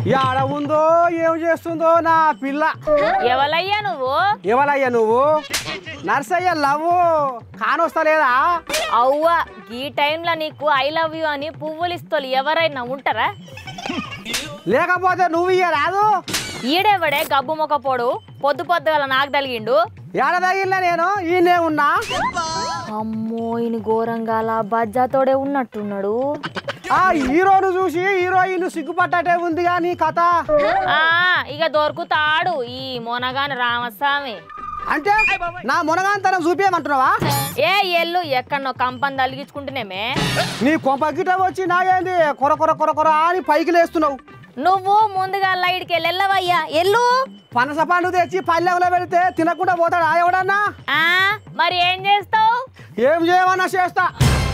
ఆడ ఉందో ఏం చేస్తుందో నా పిల్ల ఎవలయ్యా నువ్వు ఎవరయ్యా నువ్వు నర్సయ్య లవ్ కానొస్తలేదా అవ్వ ఈ టైంలో నీకు ఐ లవ్ యూ అని పువ్వులు ఇస్తోలు ఎవరైనా ఉంటారా లేకపోతే నువ్వు ఇయ్య రాదు ఈడెవడే గబ్బు మొక్కపోడు పొద్దు పొద్దుగల నాకు తలిగిండు ఏడ తగిలినా నేను ఈయనే ఉన్నా అమ్మో ఈయన ఘోరంగాల బజ్జాతోడే ఉన్నట్టున్నాడు ఆ హీరోను చూసి హీరోయిన్ సిగ్గుపట్టటే ఉంది కానీ కథ ఆ ఇక దొరుకుతాడు ఈ మొనగాని రామస్వామి అంటే నా మునగాంతనం చూపించమంటున్నావా ఏ ఎల్లు ఎక్కడనో కంపని తలిగించుకుంటేనేమే నీ కొంప గిట్ట వచ్చి నాగేంది కొర కొర కొర కొర అని పైకి లేస్తున్నావు నువ్వు ముందుగా లైట్కి వెళ్ళవయ్యా ఎల్లు పనస పండు తెచ్చి పల్లెంలో పెడితే తినకుండా పోతాడా ఎవడన్నా ఆ మరి ఏం చేస్తావు ఏం చేయమన్నా చేస్తా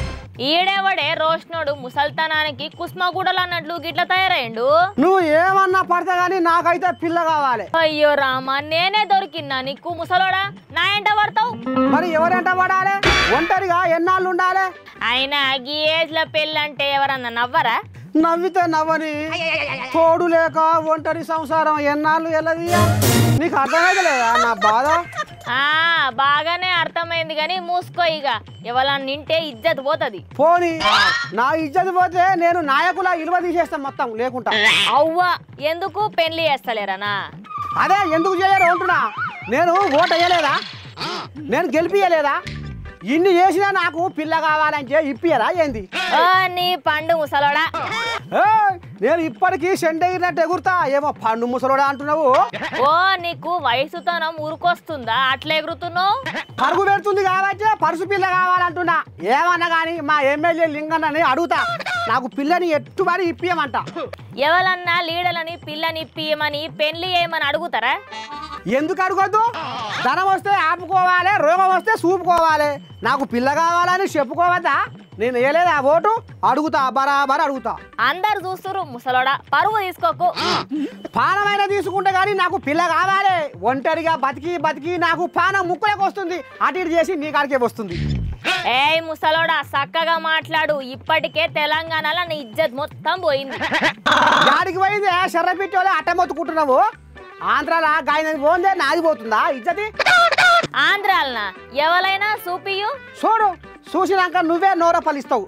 ఈడెవడే రోషనోడు ముసల్తనానికి కుస్మగూడలు అన్నట్లు గిట్ల తయారయ్యండు నువ్వు ఏమన్నా పడతా కానీ నాకైతే పిల్ల కావాలి అయ్యో రామా నేనే దొరికిన్నా నీకు ముసలోడా నా ఎంట పడతావు మరి ఎవరెంట పడాలి ఒంటరిగా ఎన్నాళ్ళు ఉండాలి అయినా గీ ఏజ్ లో పెళ్ళంటే ఎవరన్నా నవ్వరా నవ్వితే నవ్వని తోడు లేక ఒంటరి సంసారం ఎన్నాళ్ళు ఎల్లదియా నీకు అర్థమైతే లేదా నా బాధ ఆ బాగానే అర్థమైంది కానీ మూసుకో ఇక ఎవరన్నా నింటే ఇజ్జత్ పోతది పోని నా ఇజ్జత్ పోతే నేను నాయకుల ఇలువ తీసేస్తాను మొత్తం లేకుండా అవ్వ ఎందుకు పెళ్లి చేస్తలేరనా అదే ఎందుకు చేయరు అంటున్నా నేను ఓటు వేయలేదా నేను గెలిపియలేదా ఇన్ని చేసినా నాకు పిల్ల కావాలంటే ఇప్పియరా ఏంది ఓ నీ పండు ముసలోడా ఏయ్, నేను ఇప్పటికీ సెంటగిరినట్టు ఎగురుతా ఏమో పండు ముసలోడా అంటున్నావు ఓ నీకు వయసుతనం ఊరుకొస్తుందా అట్లా ఎగురుతున్నావు పరుగు పెడుతుంది కాబట్టి పరుసు పిల్ల కావాలంటున్నా ఏమన్నా కానీ మా ఎమ్మెల్యే లింగన్నని అడుగుతా నాకు పిల్లని ఎట్టుబడి ఇప్పియమంట ఎవరన్నా లీడలని పిల్లని ఇప్పియమని పెళ్లి చేయమని అడుగుతారా ఎందుకు అడగొద్దు ధనం వస్తే ఆపుకోవాలి రోగం వస్తే చూపుకోవాలి నాకు పిల్ల కావాలని చెప్పుకోవద్దా నేను వేయలేదు ఆ ఓటు అడుగుతా బరాబర్ అడుగుతా అందరు చూస్తురు ముసలోడా పరువు తీసుకోకు పానమైన తీసుకుంటే కానీ నాకు పిల్ల కావాలి ఒంటరిగా బతికి బతికి నాకు పానం ముక్కులోకి వస్తుంది అటు ఇటు చేసి నీ కాడికే వస్తుంది ఏయ్ ముసలోడా చక్కగా మాట్లాడు ఇప్పటికే తెలంగాణలో నీ ఇజ్జత్ మొత్తం పోయింది గాడికి పోయింది శర్ర పిట్టోలే అట్ట మొత్తుకుంటున్నావు ఆంధ్రాలో గాయన పోందే నాది పోతుందా ఇజ్జతి ఆంధ్రాలనా ఎవరైనా సూపియు చూడు చూసినాక నువ్వే నోర పలిస్తావు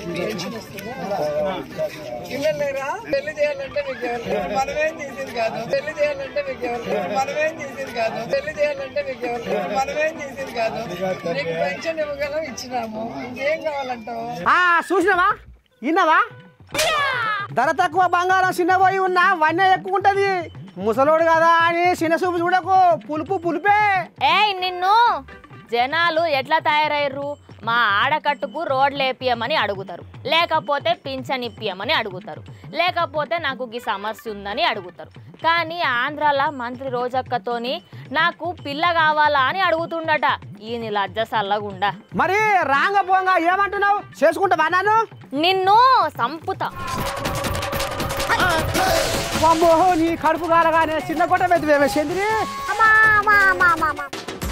పిల్లలేరా పెళ్లి చేయాలంటే మీకు ఎవరు మనమేం చేసేది కాదు పెళ్లి చేయాలంటే మీకు ఎవరు మనమేం చేసేది కాదు పెళ్లి చేయాలంటే మీకు ఎవరు మనమేం చేసేది కాదు నీకు పెన్షన్ ఇవ్వగలం ఇచ్చినాము ఇంకేం కావాలంటావు ఆ చూసినావా విన్నావా ధర తక్కువ బంగారం చిన్నపోయి ఉన్నా వన్య ఎక్కువ ఉంటది ముసలోడు కదా అని చిన్న చూపు చూడకు పులుపు పులిపే ఏయ్ నిన్ను జనాలు ఎట్లా తయారయ్యారు మా ఆడకట్టుకు రోడ్లు వేపియమని అడుగుతారు లేకపోతే పింఛన్ ఇప్పియమని అడుగుతారు లేకపోతే నాకు ఈ సమస్య ఉందని అడుగుతారు కానీ ఆంధ్రాల మంత్రి రోజక్కతోని నాకు పిల్ల కావాలా అని అడుగుతుండట ఈయన లజ్జ సల్లగుండా మరి రాంగ పోంగా ఏమంటున్నావు చేసుకుంటావా నన్ను నిన్ను సంపుతా అమ్మో నీ కడుపు కాలగానే చిన్న కొట్ట పెద్ద చంద్రి అమ్మా అమ్మా అమ్మా అమ్మా అమ్మా